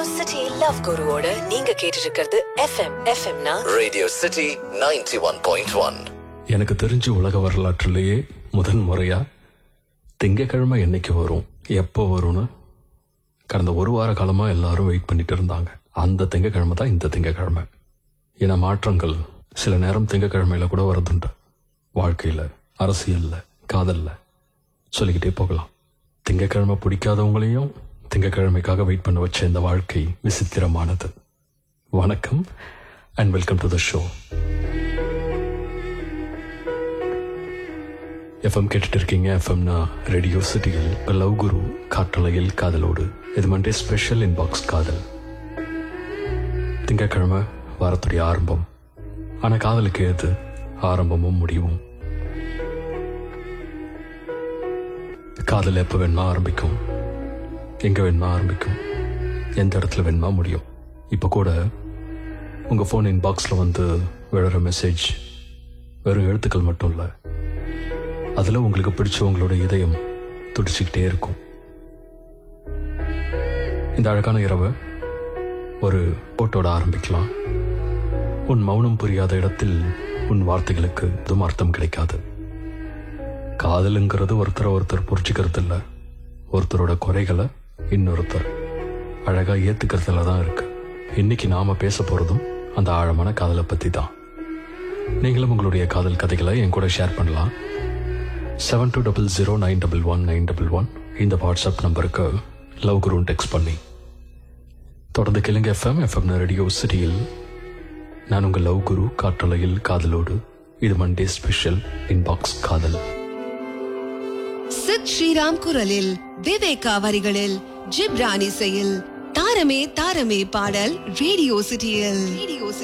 City love குருவோட நீங்க கேட்டு இருக்கிறது எஃப்எம் எஃப்எம்னா Radio City 91.1. எனக்கு தெரிஞ்சு உலக வரலாற்றிலேயே முதன் முறையா திங்கக்கிழமை என்னைக்கு வரும் எப்போ வரும்னு கடந்த ஒரு வார காலமா எல்லாரும் வெயிட் பண்ணிட்டு இருந்தாங்க அந்த திங்கக்கிழமை தான் இந்த திங்கக்கிழமை ஏன்னா மாற்றங்கள் சில நேரம் திங்கக்கிழமையில கூட வரதுண்டு வாழ்க்கையில அரசியல்ல காதல்ல சொல்லிக்கிட்டே போகலாம் திங்கக்கிழமை பிடிக்காதவங்களையும் திங்கக்கிழமைக்காக வெயிட் பண்ண வச்ச இந்த வாழ்க்கை விசித்திரமானது வணக்கம் and welcome to the show FM கேட்டுட்டு இருக்கீங்க எஃப்எம்னா ரேடியோ சிட்டியில் லவ் குரு காற்றலையில் காதலோடு இது மண்டே ஸ்பெஷல் இன்பாக்ஸ் காதல் திங்கக்கிழமை வாரத்துடைய ஆரம்பம் ஆனா காதலுக்கு ஏது ஆரம்பமும் முடிவும் காதல் எப்போ வேணுமா ஆரம்பிக்கும் எங்க வேணுமா ஆரம்பிக்கும் எந்த இடத்துல வேணுமா முடியும் இப்போ கூட உங்க ஃபோன் இன்பாக்ஸ்ல வந்து விழுற மெசேஜ் வெறும் எழுத்துக்கள் மட்டும் இல்லை அதுல உங்களுக்கு பிடிச்சவங்களோட இதயம் துடிச்சுக்கிட்டே இருக்கும் இந்த அழகான இரவை ஒரு போட்டோட ஆரம்பிக்கலாம் உன் மௌனம் புரியாத இடத்தில் உன் வார்த்தைகளுக்கு எதுவும் அர்த்தம் கிடைக்காது காதலுங்கிறது ஒருத்தரை ஒருத்தர் புரிஞ்சுக்கிறது இல்ல ஒருத்தரோட குறைகளை இன்னொருத்தர் அழகா ஏத்துக்கிறதுல தான் இருக்கு இன்னைக்கு நாம பேச போறதும் அந்த ஆழமான காதலை பத்தி தான் நீங்களும் உங்களுடைய காதல் கதைகளை என் கூட ஷேர் பண்ணலாம் seven two double zero nine double one nine double one இந்த வாட்ஸ்அப் நம்பருக்கு லவ் குருன்னு டெக்ஸ்ட் பண்ணி தொடர்ந்து கிழங்கு எஃப்எம் எஃப்எம் ரேடியோ சிட்டியில் நான் உங்கள் லவ் குரு காற்றலையில் காதலோடு இது மண்டே ஸ்பெஷல் இன்பாக்ஸ் காதல் சித் ஸ்ரீராம் குரலில் விவேகா வரிகளில் ஜிப்ரான் இசையில் தாரமே தாரமே பாடல் ரேடியோ சிட்டியில் ரேடியோ